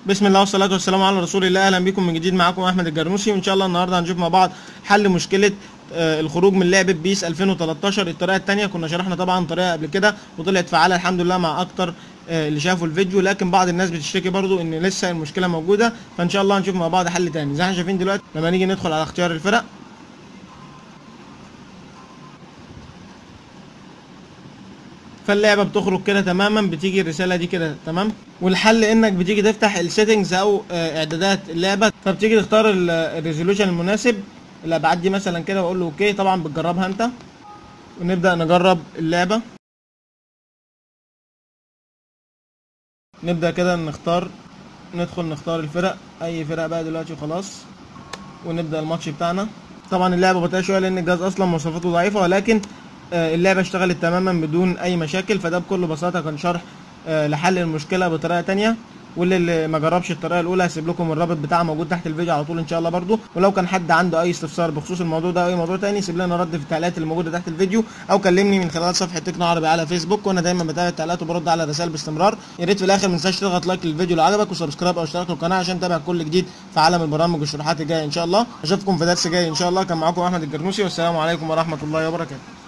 بسم الله والصلاة والسلام على رسول الله أهلا بكم من جديد معاكم أحمد الجرنوسي وإن شاء الله النهاردة هنشوف مع بعض حل مشكلة آه، الخروج من لعبة بيس 2013 الطريقة التانية كنا شرحنا طبعا طريقة قبل كده وطلعت فعالة الحمد لله مع أكتر آه، اللي شافوا الفيديو لكن بعض الناس بتشتكي برضو إن لسه المشكلة موجودة فإن شاء الله هنشوف مع بعض حل تاني زي ما احنا شايفين دلوقتي لما نيجي ندخل على اختيار الفرق فاللعبه بتخرج كده تماما بتيجي الرساله دي كده تمام والحل انك بتيجي تفتح السيتنجز او آه، اعدادات اللعبه فبتيجي تختار ال- الريزولوشن المناسب الابعاد دي مثلا كده واقول له اوكي طبعا بتجربها انت ونبدا نجرب اللعبه نبدا كده نختار ندخل نختار الفرق اي فرق بقى دلوقتي وخلاص ونبدا الماتش بتاعنا طبعا اللعبه بطيئه شويه لان الجهاز اصلا مواصفاته ضعيفه ولكن آه، اللعبه اشتغلت تماما بدون اي مشاكل فده بكل بساطه كان شرح آه، لحل المشكله بطريقه تانية واللي اللي ما جربش الطريقه الاولى هسيب لكم الرابط بتاعها موجود تحت الفيديو على طول ان شاء الله برضو ولو كان حد عنده اي استفسار بخصوص الموضوع ده او اي موضوع تاني سيب لنا رد في التعليقات اللي موجوده تحت الفيديو او كلمني من خلال صفحه تكنو عربي على فيسبوك وانا دايما بتابع التعليقات وبرد على الرسائل باستمرار يا ريت في الاخر ما تنساش تضغط لايك للفيديو لو عجبك وسبسكرايب او اشتراك في القناه عشان تتابع كل جديد في عالم البرامج والشروحات الجايه ان شاء الله اشوفكم في درس جاي ان شاء الله كان معاكم احمد الجرنوسي والسلام عليكم ورحمه الله وبركاته